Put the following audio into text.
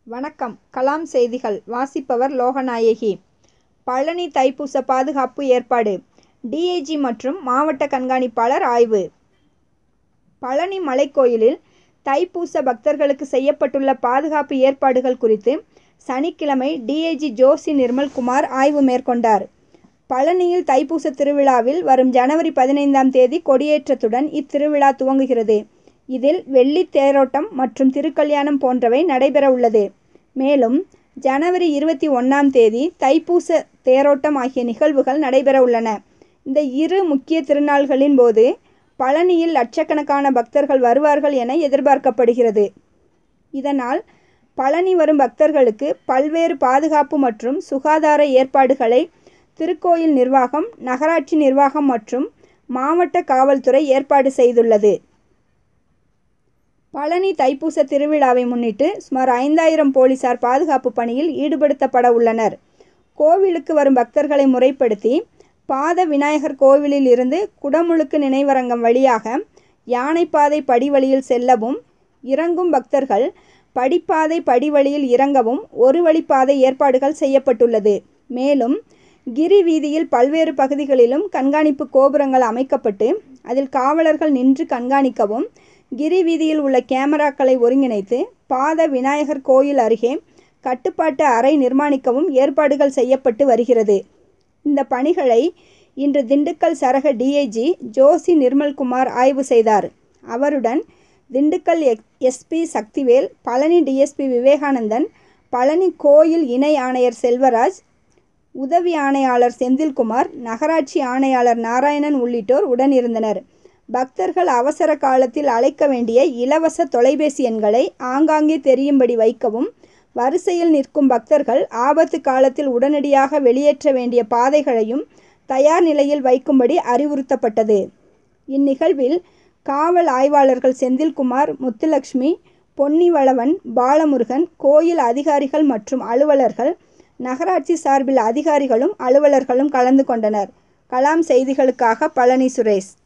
வணக்கம் கலாம் செய்திகள் வாசிப்பவர் லோகநாயகி பழனி தைப்பூச பாதுகாப்பு ஏற்பாடு டிஐஜி மற்றும் மாவட்ட கண்காணிப்பாளர் ஆய்வு பழனி மலைக்கோயிலில் தைப்பூச பக்தர்களுக்கு செய்யப்பட்டுள்ள பாதுகாப்பு ஏற்பாடுகள் குறித்து சனிக்கிழமை டிஐஜி ஜோசி நிர்மல்குமார் ஆய்வு மேற்கொண்டார் பழனியில் தைப்பூச திருவிழாவில் வரும் ஜனவரி பதினைந்தாம் தேதி கொடியேற்றத்துடன் இத்திருவிழா துவங்குகிறது இதில் வெள்ளி தேரோட்டம் மற்றும் திருக்கல்யாணம் போன்றவை நடைபெற உள்ளது மேலும் ஜனவரி இருபத்தி ஒன்றாம் தேதி தைப்பூச தேரோட்டம் ஆகிய நிகழ்வுகள் நடைபெற உள்ளன இந்த இரு முக்கிய திருநாள்களின் போது பழனியில் லட்சக்கணக்கான பக்தர்கள் வருவார்கள் என எதிர்பார்க்கப்படுகிறது இதனால் பழனி வரும் பக்தர்களுக்கு பல்வேறு பாதுகாப்பு மற்றும் சுகாதார ஏற்பாடுகளை திருக்கோயில் நிர்வாகம் நகராட்சி நிர்வாகம் மற்றும் மாவட்ட காவல்துறை ஏற்பாடு செய்துள்ளது பழனி தைப்பூச திருவிழாவை முன்னிட்டு சுமார் ஐந்தாயிரம் போலீசார் பாதுகாப்பு பணியில் ஈடுபடுத்தப்பட உள்ளனர் கோவிலுக்கு வரும் பக்தர்களை முறைப்படுத்தி பாத விநாயகர் கோவிலில் இருந்து குடமுழுக்கு நினைவரங்கம் வழியாக யானைப்பாதை படிவழியில் செல்லவும் இறங்கும் பக்தர்கள் படிப்பாதை படிவழியில் இறங்கவும் ஒரு வழிப்பாதை ஏற்பாடுகள் செய்யப்பட்டுள்ளது மேலும் கிரி வீதியில் பல்வேறு பகுதிகளிலும் கண்காணிப்பு கோபுரங்கள் அமைக்கப்பட்டு அதில் காவலர்கள் நின்று கண்காணிக்கவும் கிரி வீதியில் உள்ள கேமராக்களை ஒருங்கிணைத்து பாத விநாயகர் கோயில் அருகே கட்டுப்பாட்டு அறை நிர்மாணிக்கவும் ஏற்பாடுகள் செய்யப்பட்டு வருகிறது இந்த பணிகளை இன்று திண்டுக்கல் சரக டிஐஜி ஜோசி நிர்மல்குமார் ஆய்வு செய்தார் அவருடன் திண்டுக்கல் எஸ்பி சக்திவேல் பழனி டிஎஸ்பி விவேகானந்தன் பழனி கோயில் இணை ஆணையர் செல்வராஜ் உதவி ஆணையாளர் செந்தில்குமார் நகராட்சி ஆணையாளர் நாராயணன் உள்ளிட்டோர் உடனிருந்தனர் பக்தர்கள் அவசர காலத்தில் அழைக்க வேண்டிய இலவச தொலைபேசி எண்களை ஆங்காங்கே தெரியும்படி வைக்கவும் வரிசையில் நிற்கும் பக்தர்கள் ஆபத்து காலத்தில் உடனடியாக வெளியேற்ற வேண்டிய பாதைகளையும் தயார் நிலையில் வைக்கும்படி அறிவுறுத்தப்பட்டது இந்நிகழ்வில் காவல் ஆய்வாளர்கள் செந்தில்குமார் முத்துலட்சுமி பொன்னிவளவன் பாலமுருகன் கோயில் அதிகாரிகள் மற்றும் அலுவலர்கள் நகராட்சி சார்பில் அதிகாரிகளும் அலுவலர்களும் கலந்து கொண்டனர் கலாம் செய்திகளுக்காக பழனி சுரேஷ்